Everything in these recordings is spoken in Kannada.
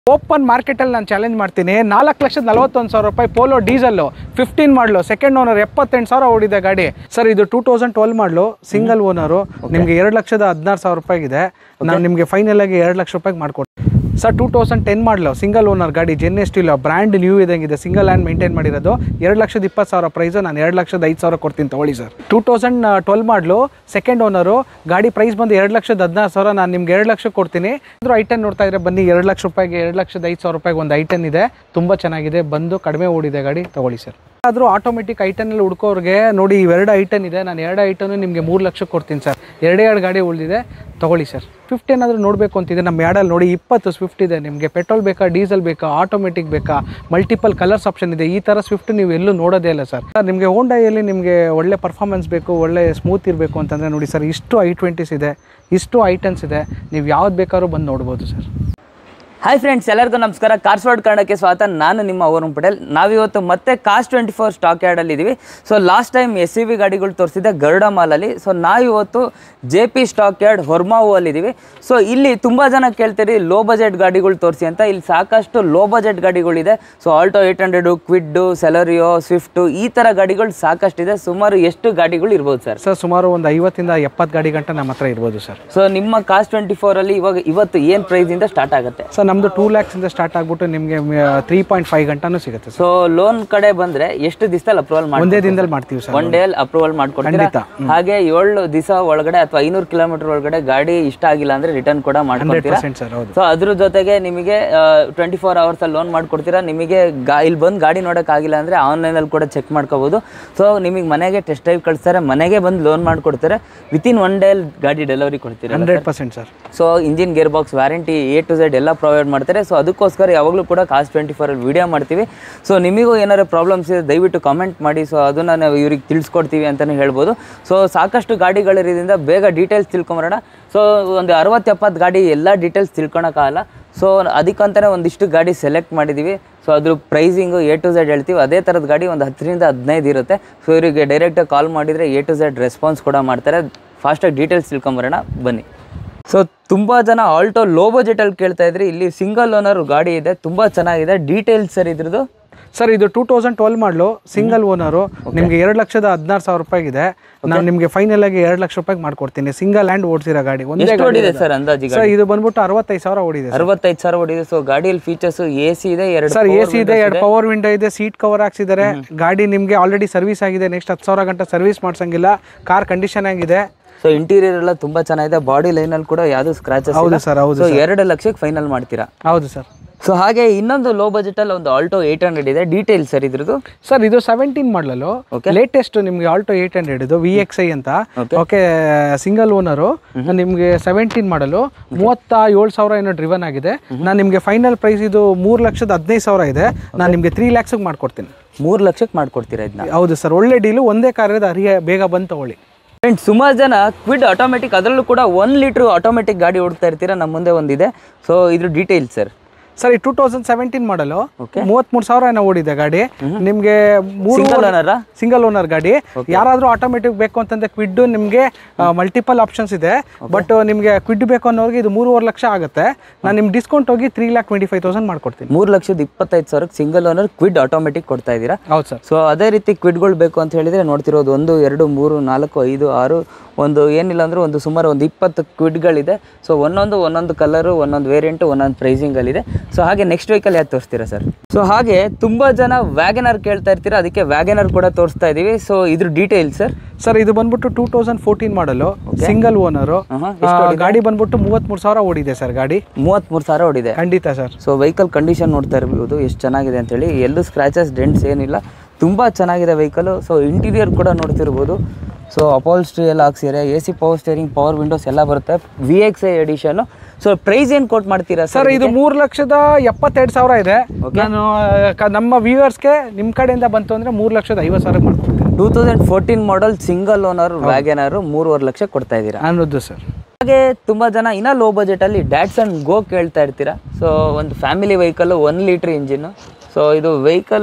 ಓಪನ್ ಮಾರ್ಕೆಟಲ್ಲಿ ನಾನು ಚಾಲೆಂಜ್ ಮಾಡ್ತೀನಿ ನಾಲ್ಕು ಲಕ್ಷದ ನಲವತ್ತೊಂದು ಸಾವಿರ ರೂಪಾಯಿ Polo diesel fifteen model second owner ಎಪ್ಪತ್ತೆಂಟು ಸಾವಿರ ಓಡಿದೆ ಗಾಡಿ ಸರ್ ಇದು two thousand twelve model single owner ನಿಮಗೆ ಎರಡು ಲಕ್ಷದ ಹದಿನಾರು ಸಾವಿರ ರೂಪಾಯಿಗಿದೆ ನಾನು ನಿಮಗೆ ಫೈನಲ್ ಆಗಿ ಎರಡು ಲಕ್ಷ ರೂಪಾಯಿಗೆ ಮಾಡ್ಕೊಡ್ತೀನಿ sir two thousand ten model single owner ಗಾಡಿ Zen Estilo brand new ಇದಂಗಿದೆ ಸಿಂಗಲ್ ಹ್ಯಾಂಡ್ ಮೇಂಟೈನ್ ಮಾಡಿರೋದು ಎರಡು ಲಕ್ಷದ ಇಪ್ಪತ್ತು ಸಾವಿರ ಪ್ರೈಸ್ ನಾನು ಎರಡು ಲಕ್ಷದ ಐದು ಸಾವಿರ ಕೊಡ್ತೀನಿ ತಗೊಳ್ಳಿ sir two thousand twelve model second owner ಗಾಡಿ ಪ್ರೈಸ್ ಬಂದು ಎರಡು ಲಕ್ಷದ ಹದಿನಾರು ಸಾವಿರ ನಾನು ನಿಮ್ಗೆ ಎರಡು ಲಕ್ಷ ಕೊಡ್ತೀನಿ ಆದರೂ ಐಟನ್ ನೋಡ್ತಾ ಇದ್ರೆ ಬನ್ನಿ ಎರಡು ಲಕ್ಷ ರೂಪಾಯಿಗೆ ಎರಡು ಲಕ್ಷದ ಐದು ಸಾವಿರ ರೂಪಾಯಿಗೆ ಒಂದು ಐಟನ್ ಇದೆ ತುಂಬ ಚೆನ್ನಾಗಿದೆ ಬಂದು ಕಡಿಮೆ ಓಡಿದೆ ಗಾಡಿ ತಗೊಳ್ಳಿ ಸರ್ ಆದರೂ ಆಟೋಮೆಟಿಕ್ ಐಟನಲ್ಲಿ ಹುಡ್ಕೋರಿಗೆ ನೋಡಿ ಇವೆರಡು ಐಟನ್ ಇದೆ ನಾನು ಎರಡು ಐಟನ್ನು ನಿಮಗೆ ಮೂರು ಲಕ್ಷಕ್ಕೆ ಕೊಡ್ತೀನಿ ಸರ್ ಎರಡೇ ಎರಡು ಗಾಡಿ ಉಳಿದಿದೆ ತಗೊಳ್ಳಿ ಸರ್ ಫಿಫ್ಟ್ ಏನಾದರೂ ನೋಡಬೇಕು ಅಂತಿದೆ ನಮ್ಮ ಯಾಡಲ್ಲಿ ನೋಡಿ ಇಪ್ಪತ್ತು ಸ್ವಿಫ್ಟ್ ಇದೆ ನಿಮಗೆ ಪೆಟ್ರೋಲ್ ಬೇಕಾ ಡೀಸೆಲ್ ಬೇಕಾ ಆಟೋಮೆಟಿಕ್ ಬೇಕಾ ಮಲ್ಟಿಪಲ್ ಕಲರ್ಸ್ ಆಪ್ಷನ್ ಇದೆ ಈ ಥರ ಸ್ವಿಫ್ಟ್ ನೀವು ಎಲ್ಲೂ ನೋಡೋದೇ ಇಲ್ಲ ಸರ್ ಸರ್ ನಿಮಗೆ ಹೋಂಡಾಯಲ್ಲಿ ನಿಮಗೆ ಒಳ್ಳೆ ಪರ್ಫಾರ್ಮೆನ್ಸ್ ಬೇಕು ಒಳ್ಳೆ ಸ್ಮೂತ್ ಇರಬೇಕು ಅಂತಂದರೆ ನೋಡಿ ಸರ್ ಇಷ್ಟು ಐ ಟ್ವೆಂಟೀಸ್ ಇದೆ ಇಷ್ಟು ಐಟನ್ಸ್ ಇದೆ ನೀವು ಯಾವ್ದು ಬೇಕಾದ್ರೂ ಬಂದು ನೋಡ್ಬೋದು ಸರ್ ಹಾಯ್ ಫ್ರೆಂಡ್ಸ್ ಎಲ್ಲರಿಗೂ ನಮಸ್ಕಾರ ಕಾರ್ಸ್ ವರ್ಡ್ ಕನ್ನಡಕ್ಕೆ ಸ್ವಾಗತ ನಾನು ನಿಮ್ಮ ಅವರುಣ್ ಪಟೇಲ್ ನಾವಿವತ್ತು ಮತ್ತೆ ಕಾಸ್ ಟ್ವೆಂಟಿ ಫೋರ್ ಸ್ಟಾಕ್ ಯಾರ್ಡಲ್ಲಿ ಇದ್ದೀವಿ so last time S C V ಗಾಡಿಗಳು ತೋರಿಸಿದ್ದೆ ಗರುಡ ಮಾಲಲ್ಲಿ ಸೊ ನಾವಿವತ್ತು J P stock yard Hormavu ಅಲ್ಲಿದ್ದೀವಿ ಸೊ ಇಲ್ಲಿ ತುಂಬ ಜನ ಕೇಳ್ತೀರಿ ಲೋ ಬಜೆಟ್ ಗಾಡಿಗಳು ತೋರಿಸಿ ಅಂತ ಇಲ್ಲಿ ಸಾಕಷ್ಟು ಲೋ ಬಜೆಟ್ ಗಾಡಿಗಳಿದೆ so Alto eight hundred Kwid Celerio Swift ಈ ಥರ ಗಾಡಿಗಳು ಸಾಕಷ್ಟಿದೆ ಸುಮಾರು ಎಷ್ಟು ಗಾಡಿಗಳು ಇರ್ಬೋದು ಸರ್ ಸರ್ ಸುಮಾರು ಒಂದು ಐವತ್ತಿಂದ ಎಪ್ಪತ್ತು ಗಾಡಿ ಗಂಟೆ ನಮ್ಮ ಹತ್ರ ಇರ್ಬೋದು ಸರ್ ಸೊ ನಿಮ್ಮ ಕಾಸ್ ಟ್ವೆಂಟಿ ಫೋರಲ್ಲಿ ಇವಾಗ ಇವತ್ತು ಏನು ಪ್ರೈಸಿಂದ ಸ್ಟಾರ್ಟ್ ಆಗುತ್ತೆ ಸರ್ ನಮ್ಮದು ಟೂ ಲ್ಯಾಕ್ಸಿಂದ ಸ್ಟಾರ್ಟ್ ಆಗ್ಬಿಟ್ಟು ನಿಮಗೆ ತ್ರೀ ಪಾಯಿಂಟ್ ಫೈವ್ ಗಂಟನೂ ಸಿಗುತ್ತೆ ಸರ್ ಸೊ ಲೋನ್ ಕಡೆ ಬಂದ್ರೆ ಎಷ್ಟು ದಿವಸದಲ್ಲಿ ಅಪ್ರೂವಲ್ ಮಾಡಿ ಒಂದೇ ದಿನದಲ್ಲಿ ಮಾಡ್ತೀವಿ ಸರ್ ಒನ್ ಡೇ ಅಪ್ರೂವಲ್ ಮಾಡ್ಕೊಡ್ತೀರಾ ಖಂಡಿತ. ಹಾಗೆ ಏಳು ದಿವಸ ಒಳಗಡೆ ಅಥವಾ ಐನೂರು ಕಿಲೋಮೀಟರ್ ಒಳಗಡೆ ಗಾಡಿ ಇಷ್ಟ ಆಗಿಲ್ಲ ಅಂದ್ರೆ ರಿಟರ್ನ್ ಕೂಡ ಹಂಡ್ರೆಡ್ ಮಾಡ್ಕೊಡ್ತೀರಾ ಪರ್ಸೆಂಟ್ ಸರ್ ಹೌದು ಸೊ ಅದ್ರ ಜೊತೆಗೆ ನಿಮಗೆ ಟ್ವೆಂಟಿ ಫೋರ್ ಅವರ್ಸ್ ಅಲ್ಲಿ ಲೋನ್ ಮಾಡ್ಕೊಡ್ತೀರಾ ನಿಮಗೆ ಗಾ ಇಲ್ಲಿ ಬಂದು ಗಾಡಿ ನೋಡಕ್ ಆಗಿಲ್ಲ ಅಂದ್ರೆ ಆನ್ಲೈನ್ ಅಲ್ಲಿ ಕೂಡ ಚೆಕ್ ಮಾಡ್ಕೋಬಹುದು ಸೊ ನಿಮಗೆ ಮನೆಗೆ ಟೆಸ್ಟ್ ಡ್ರೈವ್ ಕಳಿಸ್ತಾರೆ ಮನೆಗೆ ಬಂದು ಲೋನ್ ಮಾಡ್ಕೊಡ್ತಾರೆ ವಿತಿನ್ ಒನ್ ಡೇ ಗಾಡಿ ಡೆಲಿವರಿ ಕೊಡ್ತೀರಾ hundred percent sir so engine gear box warranty A to Z ಎಲ್ಲ ಪ್ರೊವೈಡ್ ಮಾಡ್ತಾರೆ ಸೊ ಅದಕ್ಕೋಸ್ಕರ ಯಾವಾಗಲೂ ಕೂಡ ಕಾಸ್ ಟ್ವೆಂಟಿ ಫೋರಲ್ಲಿ ವೀಡಿಯೋ ಮಾಡ್ತೀವಿ ಸೊ ನಿಮಗೂ ಏನಾದ್ರು ಪ್ರಾಬ್ಲಮ್ಸ್ ಇದೆ ದಯವಿಟ್ಟು ಕಮೆಂಟ್ ಮಾಡಿ ಸೊ ಅದನ್ನು ನಾವು ಇವ್ರಿಗೆ ತಿಳಿಸ್ಕೊಡ್ತೀವಿ ಅಂತಲೇ ಹೇಳ್ಬೋದು ಸೊ ಸಾಕಷ್ಟು ಗಾಡಿಗಳಿರೋದ್ರಿಂದ ಬೇಗ ಡೀಟೇಲ್ಸ್ ತಿಳ್ಕೊಂಬರೋಣ ಸೊ ಒಂದು ಅರವತ್ತು ಎಪ್ಪತ್ತು ಗಾಡಿ ಎಲ್ಲ ಡೀಟೇಲ್ಸ್ ತಿಳ್ಕೊಳಕ್ಕಾಗಲ್ಲ ಸೊ ಅದಕ್ಕಂತಲೇ ಒಂದಿಷ್ಟು ಗಾಡಿ ಸೆಲೆಕ್ಟ್ ಮಾಡಿದ್ದೀವಿ ಸೊ ಅದ್ರ ಪ್ರೈಸಿಂಗು ಎ ಟು ಝೆಡ್ ಹೇಳ್ತೀವಿ ಅದೇ ಥರದ ಗಾಡಿ ಒಂದು ಹತ್ತರಿಂದ ಹದಿನೈದು ಇರುತ್ತೆ ಸೊ ಇವರಿಗೆ ಡೈರೆಕ್ಟಾಗಿ ಕಾಲ್ ಮಾಡಿದರೆ ಎ ಟು ಝೆಡ್ ರೆಸ್ಪಾನ್ಸ್ ಕೂಡ ಮಾಡ್ತಾರೆ ಫಾಸ್ಟಾಗಿ ಡೀಟೇಲ್ಸ್ ತಿಳ್ಕೊಂಬರೋಣ ಬನ್ನಿ ಸೊ ತುಂಬ ಜನ ಆಲ್ಟೋ ಲೋ ಬಜೆಟಲ್ಲಿ ಕೇಳ್ತಾ ಇದ್ರಿ ಇಲ್ಲಿ ಸಿಂಗಲ್ ಓನರ್ ಗಾಡಿ ಇದೆ ತುಂಬ ಚೆನ್ನಾಗಿದೆ ಡೀಟೇಲ್ಸ್ ಸರ್ ಇದ್ರದ್ದು ಸರ್ ಇದು two thousand twelve model single owner ನಿಮಗೆ ಎರಡು ಲಕ್ಷದ ಹದಿನಾರು ಸಾವಿರ ರೂಪಾಯಿಗಿದೆ ನಾನು ನಿಮಗೆ ಫೈನಲ್ ಆಗಿ ಎರಡು ಲಕ್ಷ ರೂಪಾಯಿಗೆ ಮಾಡ್ಕೊಡ್ತೀನಿ ಸಿಂಗಲ್ ಹ್ಯಾಂಡ್ ಓಡಿಸಿರೋ ಗಾಡಿ ಒಂದೇ ಎಷ್ಟು ಓಡಿದೆ ಸರ್ ಅಂದಾಜಿಗೆ ಸರ್ ಇದು ಬಂದ್ಬಿಟ್ಟು ಅರವತ್ತೈದು ಸಾವಿರ ಓಡಿದೆ ಸರ್. ಅರವತ್ತೈದು ಸಾವಿರ ಓಡಿದೆ ಸೊ ಗಾಡಿಯಲ್ಲಿ ಫೀಚರ್ಸ್ ಎ ಸಿ ಇದೆ ಎರಡು ಸರ್ ಎ ಸಿ ಇದೆ ಎರಡು ಪವರ್ ವಿಂಡೋ ಇದೆ ಸೀಟ್ ಕವರ್ ಹಾಕ್ಸಿದ್ದಾರೆ ಗಾಡಿ ನಿಮಗೆ ಆಲ್ರೆಡಿ ಸರ್ವಿಸ್ ಆಗಿದೆ ನೆಕ್ಸ್ಟ್ ಹತ್ತು ಸಾವಿರ ಗಂಟೆ ಸರ್ವಿಸ್ ಮಾಡ್ಸಂಗಿಲ್ಲ ಕಾರ್ ಕಂಡೀಷನ್ ಆಗಿದೆ ಸೊ ಇಂಟೀರಿಯರ್ ಎಲ್ಲ ತುಂಬಾ ಚೆನ್ನಾಗಿದೆ ಬಾಡಿ ಲೈನಲ್ಲಿ ಕೂಡ ಯಾವುದು ಸ್ಕ್ರಾಚಸ್ ಹೌದು ಸರ್ ಹೌದು ಸೊ ಎರಡು ಲಕ್ಷಕ್ಕೆ ಫೈನಲ್ ಮಾಡ್ತೀರಾ ಹೌದು ಸರ್ ಸೊ ಹಾಗೆ ಇನ್ನೊಂದು ಲೋ ಬಜೆಟಲ್ಲಿ ಒಂದು ಆಲ್ಟೋ ಏಯ್ಟ್ ಹಂಡ್ರೆಡ್ ಇದೆ ಡೀಟೇಲ್ಸ್ ಸರ್ ಇದ್ರದ್ದು ಸರ್ ಇದು ಸೆವೆಂಟೀನ್ ಮಾಡಲು ಲೇಟೆಸ್ಟ್ ನಿಮಗೆ ಆಲ್ಟೋ ಏಟ್ ಹಂಡ್ರೆಡ್ ಇದು ವಿ ಎಕ್ಸ್ ಐ ಅಂತ ಓಕೆ ಸಿಂಗಲ್ ಓನರು ನಿಮಗೆ ಸೆವೆಂಟೀನ್ ಮಾಡಲು ಮೂವತ್ತ ಏಳು ಸಾವಿರ ಏನೋ ಡ್ರಿವನ್ ಆಗಿದೆ ನಾನು ನಿಮಗೆ ಫೈನಲ್ ಪ್ರೈಸ್ ಇದು ಮೂರು ಲಕ್ಷದ ಹದಿನೈದು ಸಾವಿರ ಇದೆ ನಾನು ನಿಮಗೆ ತ್ರೀ ಲ್ಯಾಕ್ಸಿಗೆ ಮಾಡ್ಕೊಡ್ತೀನಿ ಮೂರು ಲಕ್ಷಕ್ಕೆ ಮಾಡ್ಕೊಡ್ತೀರಾ ಇದನ್ನ ಹೌದು ಸರ್ ಒಳ್ಳೆ ಡೀಲು ಒಂದೇ ಕಾರ್ ಇದೆ ಅರಿಯ ಬೇಗ ಬಂದು ತಗೊಳ್ಳಿ ಫ್ರೆಂಡ್ಸ್ ಸುಮಾರು ಜನ ಕ್ವಿಡ್ ಆಟೋಮೆಟಿಕ್ ಅದರಲ್ಲೂ ಕೂಡ ಒನ್ ಲೀಟ್ರ್ ಆಟೋಮೆಟಿಕ್ ಗಾಡಿ ಓಡ್ತಾ ಇರ್ತೀರಾ ನಮ್ಮ ಮುಂದೆ ಒಂದಿದೆ ಸೊ ಇದ್ರ ಡೀಟೇಲ್ಸ್ ಸರ್ ಸರ್ ಈ ಟೂ ತೌಸಂಡ್ ಸೆವೆಂಟೀನ್ ಮಾಡಲು ಮೂವತ್ಮೂರು ಸಾವಿರ ಏನೋ ಓಡಿದೆ ಗಾಡಿ ನಿಮಗೆ ಮೂರು ಸಿಂಗಲ್ ಓನರಾ ಸಿಂಗಲ್ ಓನರ್ ಗಾಡಿ ಯಾರಾದರೂ ಆಟೋಮೆಟಿಕ್ ಬೇಕು ಅಂತಂದ್ರೆ ಕ್ವಿಡ್ ನಿಮಗೆ ಮಲ್ಟಿಪಲ್ ಆಪ್ಷನ್ಸ್ ಇದೆ ಬಟ್ ನಿಮಗೆ ಕ್ವಿಡ್ ಬೇಕು ಅನ್ನೋರಿಗೆ ಇದು ಮೂರುವರೆ ಲಕ್ಷ ಆಗುತ್ತೆ ನಾನು ನಿಮ್ಗೆ ಡಿಸ್ಕೌಂಟ್ ಹೋಗಿ three lakh twenty five thousand ಮಾಡ್ಕೊಡ್ತೀನಿ ಮೂರು ಲಕ್ಷದ ಇಪ್ಪತ್ತೈದು ಸಾವಿರಕ್ಕೆ ಸಿಂಗಲ್ ಓನರ್ ಕ್ವಿಡ್ ಆಟೋಮೆಟಿಕ್ ಕೊಡ್ತಾ ಇದ್ದೀರಾ ಹೌದು ಸರ್ ಸೊ ಅದೇ ರೀತಿ ಕ್ವಿಡ್ಗಳು ಬೇಕು ಅಂತ ಹೇಳಿದ್ರೆ ನೋಡ್ತಿರೋದು ಒಂದು ಎರಡು ಮೂರು ನಾಲ್ಕು ಐದು ಆರು ಒಂದು ಏನಿಲ್ಲ ಅಂದ್ರೆ ಒಂದು ಸುಮಾರು ಒಂದು ಇಪ್ಪತ್ತು ಕ್ವಿಡ್ಗಳಿದೆ ಸೊ ಒಂದೊಂದು ಒಂದೊಂದು ಕಲರು ಒಂದೊಂದು ವೇರಿಯಂಟು ಒಂದೊಂದು ಪ್ರೈಸಿಂಗಲ್ಲಿದೆ ಸೊ ಹಾಗೆ ನೆಕ್ಸ್ಟ್ ವೆಹಿಕಲ್ ಯಾವ್ದು ತೋರಿಸ್ತೀರಾ ಸರ್ ಸೊ ಹಾಗೆ ತುಂಬ ಜನ ವ್ಯಾಗನರ್ ಕೇಳ್ತಾ ಇರ್ತೀರಾ ಅದಕ್ಕೆ ವ್ಯಾಗನರ್ ಕೂಡ ತೋರಿಸ್ತಾ ಇದ್ದೀವಿ ಸೊ ಇದ್ರ ಡೀಟೇಲ್ಸ್ ಸರ್ ಸರ್ ಇದು ಬಂದ್ಬಿಟ್ಟು two thousand fourteen model single owner ಗಾಡಿ ಬಂದ್ಬಿಟ್ಟು ಮೂವತ್ಮೂರು ಸಾವಿರ ಓಡಿದೆ ಸರ್ ಗಾಡಿ ಮೂವತ್ತ್ಮೂರು ಸಾವಿರ ಓಡಿದೆ ಖಂಡಿತ ಸರ್ ಸೊ ವೆಹಿಕಲ್ ಕಂಡೀಷನ್ ನೋಡ್ತಾ ಇರ್ಬೋದು ಎಷ್ಟು ಚೆನ್ನಾಗಿದೆ ಅಂತೇಳಿ ಎಲ್ಲೂ ಸ್ಕ್ರಾಚಸ್ ಡೆಂಟ್ಸ್ ಏನಿಲ್ಲ ತುಂಬ ಚೆನ್ನಾಗಿದೆ ವೆಹಿಕಲು ಸೊ ಇಂಟೀರಿಯರ್ ಕೂಡ ನೋಡ್ತಿರ್ಬೋದು ಸೊ ಅಪಾಲ್ಸ್ಟ್ರಿ ಎಲ್ಲ ಹಾಕ್ಸಿದ್ದಾರೆ A C power steering power windows ಎಲ್ಲ ಬರುತ್ತೆ V X I edition so price ಏನು ಕೋಟ್ ಮಾಡ್ತೀರಾ ಸರ್ ಇದು ಮೂರು ಲಕ್ಷದ ಎಪ್ಪತ್ತೆರಡು ಸಾವಿರ ಇದೆ ನಾನು ಕ- ನಮ್ಮ ವ್ಯೂವರ್ಸ್ಗೆ ನಿಮ್ಮ ಕಡೆಯಿಂದ ಬಂತು ಅಂದರೆ ಮೂರು ಲಕ್ಷದ ಐವತ್ತು ಸಾವಿರ ಮಾಡ್ಕೊಡ್ತೀನಿ two thousand fourteen model single owner Wagon R ಮೂರುವರೆ ಲಕ್ಷ ಕೊಡ್ತಾ ಇದ್ದೀರಾ ಅನ್ನೋದು ಸರ್ ಹಾಗೆ ತುಂಬ ಜನ ಇನ್ನೂ ಲೋ ಬಜೆಟಲ್ಲಿ ಡ್ಯಾಟ್ಸನ್ ಗೋ ಕೇಳ್ತಾ ಇರ್ತೀರಾ ಸೊ ಒಂದು family vehicle one litre engine so ಇದು ವೆಹಿಕಲ್ಲು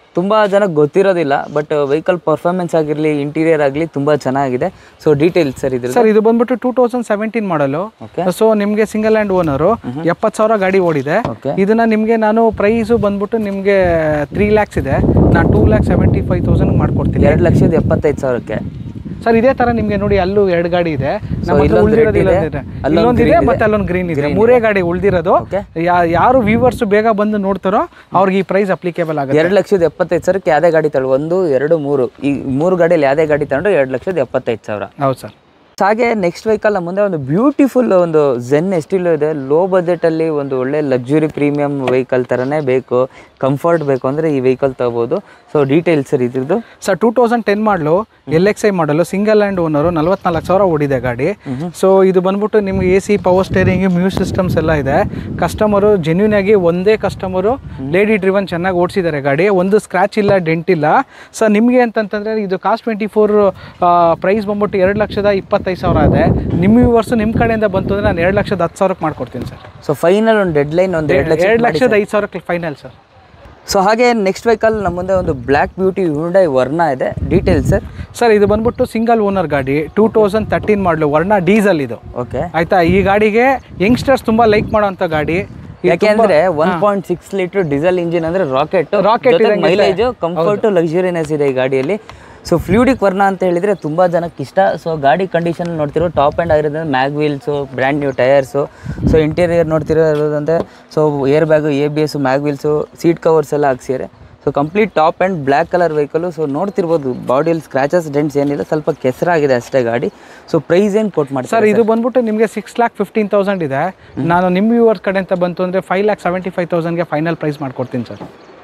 ತುಂಬ ಜನಕ್ಕೆ ಗೊತ್ತಿರೋದಿಲ್ಲ ಬಟ್ ವೆಹಿಕಲ್ ಪರ್ಫಾರ್ಮೆನ್ಸ್ ಆಗಿರಲಿ ಇಂಟೀರಿಯರ್ ಆಗಲಿ ತುಂಬ ಚೆನ್ನಾಗಿದೆ ಸೊ ಡೀಟೇಲ್ಸ್ ಸರ್ ಇದ್ರ ಸರ್ ಇದು ಬಂದ್ಬಿಟ್ಟು two thousand seventeen model okay so ನಿಮಗೆ ಸಿಂಗಲ್ ಹ್ಯಾಂಡ್ ಓನರು ಎಪ್ಪತ್ತು ಸಾವಿರ ಗಾಡಿ ಓಡಿದೆ ಓಕೆ ಇದನ್ನ ನಿಮಗೆ ನಾನು ಪ್ರೈಸು ಬಂದ್ಬಿಟ್ಟು ನಿಮಗೆ ತ್ರೀ ಲ್ಯಾಕ್ಸ್ ಇದೆ ನಾನು two lakh seventy five thousand ಮಾಡ್ಕೊಡ್ತೀನಿ ಎರಡು ಲಕ್ಷದ ಎಪ್ಪತ್ತೈದು ಸಾವಿರಕ್ಕೆ ಸರ್ ಇದೇ ತರ ನಿಮಗೆ ನೋಡಿ ಅಲ್ಲೂ ಎರಡು ಗಾಡಿ ಇದೆ ನಮ್ಮ ಹತ್ರ ಇಲ್ಲೊಂದು ಉಳ್ದಿರೋದು red ಇದೆ, ಇಲ್ಲೊಂದಿದೆ. ಅಲ್ಲೊಂದು ಇಲ್ಲೊಂದಿದೆ green ಮತ್ತೆ ಇದೆ. ಅಲ್ಲೊಂದು ಗ್ರೀನ್ ಇದೆ ಮೂರೇ ಗಾಡಿ ಉಳ್ದಿರೋದು Okay. ಯಾ- ಯಾರು ವ್ಯೂವರ್ಸ್ ಬೇಗ ಬಂದು ನೋಡ್ತಾರೋ ಅವ್ರಿಗೆ ಈ ಪ್ರೈಸ್ ಅಪ್ಲಿಕೇಬಲ್ ಆಗುತ್ತೆ ಎರಡು ಲಕ್ಷದ ಎಪ್ಪತ್ತೈದು ಸಾವಿರಕ್ಕೆ ಯಾವುದೇ ಗಾಡಿ ತಗೊಳ್ಳಿ ಒಂದು ಎರಡು ಮೂರು ಈ ಮೂರು ಗಾಡಿಯಲ್ಲಿ ಯಾವುದೇ ಗಾಡಿ ತಗೊಂಡ್ರೆ ಎರಡು ಲಕ್ಷದ ಎಪ್ಪತ್ತೈದು ಸಾವಿರ ಹೌದು ಸರ್ ಹಾಗೆ ನೆಕ್ಸ್ಟ್ ವೆಹಿಕಲ್ ನಮ್ಮ ಮುಂದೆ ಒಂದು ಬ್ಯೂಟಿಫುಲ್ ಒಂದು ಜೆನ್ ಎಸ್ಟಿಲೋ ಇದೆ ಲೋ ಬಜೆಟಲ್ಲಿ ಒಂದು ಒಳ್ಳೆ ಲಕ್ಸುರಿ ಪ್ರೀಮಿಯಂ ವೆಹಿಕಲ್ ಥರನೇ ಬೇಕು ಕಂಫರ್ಟ್ ಬೇಕು ಅಂದರೆ ಈ ವೆಹಿಕಲ್ ತಗೋಬೋದು ಸೊ ಡೀಟೇಲ್ಸ್ ಸರ್ ಇದ್ರದ್ದು sir two thousand ten model L X I model single hand owner ನಲ್ವತ್ನಾಲ್ಕು ಸಾವಿರ ಓಡಿದೆ ಗಾಡಿ ಸೊ ಇದು ಬಂದ್ಬಿಟ್ಟು ನಿಮ್ಗೆ A C power steering music systems ಎಲ್ಲ ಇದೆ ಕಸ್ಟಮರು ಜೆನ್ಯೂನ್ ಆಗಿ ಒಂದೇ ಕಸ್ಟಮರು ಲೇಡಿ ಡ್ರಿವನ್ ಚೆನ್ನಾಗಿ ಓಡಿಸಿದ್ದಾರೆ ಗಾಡಿ ಒಂದು ಸ್ಕ್ರಾಚ್ ಇಲ್ಲ ಡೆಂಟ್ ಇಲ್ಲ ಸರ್ ನಿಮಗೆ ಅಂತಂತಂದರೆ ಇದು ಕಾಸ್ಟ್ ಟ್ವೆಂಟಿ ಫೋರ್ ಪ್ರೈಸ್ ಬಂದ್ಬಿಟ್ಟು ಎರಡು ಲಕ್ಷದ ಇಪ್ಪತ್ತೈದು ಸಾವಿರ ಇದೆ ನಿಮ್ಮ ವ್ಯೂವರ್ಸು ನಿಮ್ಮ ಕಡೆಯಿಂದ ಬಂತು ಅಂದರೆ ನಾನು ಎರಡು ಲಕ್ಷದ ಹತ್ತು ಸಾವಿರಕ್ಕೆ ಮಾಡ್ಕೊಡ್ತೀನಿ ಸರ್ ಸೊ ಫೈನಲ್ ಒಂದು ಡೆಡ್ ಲೈನ್ ಒಂದು ಎರಡು ಲಕ್ಷ ಎರಡು ಲಕ್ಷದ ಐದು ಸಾವಿರಕ್ಕೆ ಫೈನಲ್ ಸರ್ ಸೊ ಹಾಗೆ ನೆಕ್ಸ್ಟ್ ವೆಹಿಕಲ್ ನಮ್ಮ ಮುಂದೆ ಒಂದು ಬ್ಲ್ಯಾಕ್ ಬ್ಯೂಟಿ ಹ್ಯುಂಡೈ ವರ್ಣ ಇದೆ ಡೀಟೇಲ್ಸ್ ಸರ್ ಸರ್ ಇದು ಬಂದ್ಬಿಟ್ಟು ಸಿಂಗಲ್ ಓನರ್ ಗಾಡಿ two thousand thirteen model Verna diesel ಇದು ಓಕೆ ಆಯ್ತಾ ಈ ಗಾಡಿಗೆ ಯಂಗ್ಸ್ಟರ್ಸ್ ತುಂಬಾ ಲೈಕ್ ಮಾಡೋಂಥ ಗಾಡಿ ಇದು ಯಾಕೆಂದ್ರೆ one point six litre diesel engine ಅಂದ್ರೆ ರಾಕೆಟ್ Rocket ಇದ್ದಂಗೆ ಮೈಲೇಜ್ ಕಂಫರ್ಟ್ ಲಕ್ಸುರಿನೆಸ್ ಇದೆ ಈ ಗಾಡಿಯಲ್ಲಿ ಸೊ ಫ್ಲೂಡಿಕ್ ವರ್ಣ ಅಂತ ಹೇಳಿದ್ರೆ ತುಂಬಾ ಜನಕ್ಕೆ ಇಷ್ಟ ಸೊ ಗಾಡಿ ಕಂಡೀಷನ್ ನೋಡ್ತಿರೋ ಟಾಪ್ ಆ್ಯಂಡ್ ಆಗಿರೋದ್ರಿಂದ mag wheels brand new tyres so interior ನೋಡ್ತಿರೋದಂತೆ so air bag A B S mag wheels seat covers ಎಲ್ಲ ಹಾಕ್ಸಿದ್ದಾರೆ so complete top end black colour vehicle so ನೋಡ್ತಿರ್ಬೋದು ಬಾಡಿಯಲ್ಲಿ ಸ್ಕ್ರಾಚಸ್ ಡೆಂಟ್ಸ್ ಏನಿಲ್ಲ ಸ್ವಲ್ಪ ಕೆಸರಾಗಿದೆ ಅಷ್ಟೇ ಗಾಡಿ ಸೊ ಪ್ರೈಸ್ ಏನು ಕೊಟ್ಟು ಮಾಡ್ತಾರೆ ಸರ್ ಇದು ಬಂದ್ಬಿಟ್ಟು ನಿಮಗೆ ಸಿಕ್ಸ್ ಲ್ಯಾಕ್ ಫಿಫ್ಟೀನ್ ತೌಸಂಡ್ ಇದೆ ನಾನು ನಿಮ್ಮ ವ್ಯೂವರ್ಸ್ ಕಡೆ ಅಂತ ಬಂತು ಅಂದರೆ ಫೈವ್ ಲ್ಯಾಕ್ ಸೆವೆಂಟಿ ಫೈವ್ ತೌಸಂಡ್ಗೆ ಫೈನಲ್ ಪ್ರೈಸ್ ಮಾಡ್ಕೊಡ್ತೀನಿ ಸರ್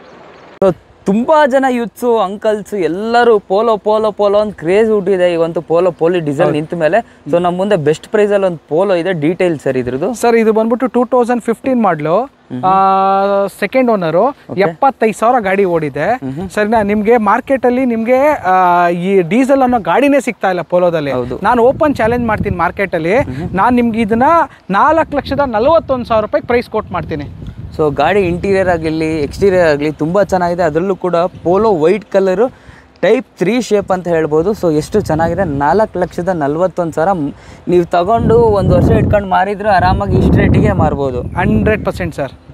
ಸೊ ತುಂಬ ಜನ ಯೂತ್ಸು ಅಂಕಲ್ಸ್ ಎಲ್ಲರೂ ಪೋಲೋ ಪೋಲೋ ಪೋಲೋ ಅಂತ ಕ್ರೇಜ್ ಹುಟ್ಟಿದೆ ಈಗಂತೂ ಪೋಲೋ ಪೋಲಿ ಡೀಸೆಲ್ ನಿಂತ ಮೇಲೆ ಸೊ ನಮ್ಮ ಮುಂದೆ ಬೆಸ್ಟ್ ಪ್ರೈಸಲ್ಲಿ ಒಂದು ಪೋಲೋ ಇದೆ ಡೀಟೇಲ್ ಸರ್ ಇದ್ರದ್ದು ಸರ್ ಇದು ಬಂದ್ಬಿಟ್ಟು two thousand fifteen model second owner ಎಪ್ಪತ್ತೈದು ಸಾವಿರ ಗಾಡಿ ಓಡಿದೆ ಸರಿನಾ ನಿಮಗೆ ಮಾರ್ಕೆಟಲ್ಲಿ ನಿಮಗೆ ಈ ಡೀಸೆಲ್ ಅನ್ನೋ ಗಾಡಿನೇ ಸಿಗ್ತಾ ಇಲ್ಲ ಪೋಲೋದಲ್ಲಿ ಹೌದು. ನಾನು ಓಪನ್ ಚಾಲೆಂಜ್ ಮಾಡ್ತೀನಿ ಮಾರ್ಕೆಟಲ್ಲಿ ನಾನು ನಿಮ್ಗೆ ಇದನ್ನ ನಾಲ್ಕು ಲಕ್ಷದ ನಲವತ್ತೊಂದು ಸಾವಿರ ರೂಪಾಯಿ ಪ್ರೈಸ್ ಕೊಟ್ಟು ಮಾಡ್ತೀನಿ ಸೊ ಗಾಡಿ ಇಂಟೀರಿಯರ್ ಆಗಲಿ ಎಕ್ಸ್ಟೀರಿಯರ್ ಆಗಲಿ ತುಂಬ ಚೆನ್ನಾಗಿದೆ ಅದರಲ್ಲೂ ಕೂಡ Polo white colour type three shape ಅಂತ ಹೇಳ್ಬೋದು ಸೊ ಎಷ್ಟು ಚೆನ್ನಾಗಿದೆ ನಾಲ್ಕು ಲಕ್ಷದ ನಲ್ವತ್ತೊಂದು ಸಾವಿರ ನೀವು ತಗೊಂಡು ಒಂದು ವರ್ಷ ಇಟ್ಕೊಂಡು ಮಾರಿದ್ರು ಆರಾಮಾಗಿ ಇಷ್ಟು ರೇಟಿಗೆ ಮಾರ್ಬೋದು ಹಂಡ್ರೆಡ್ ಪರ್ಸೆಂಟ್ ಸರ್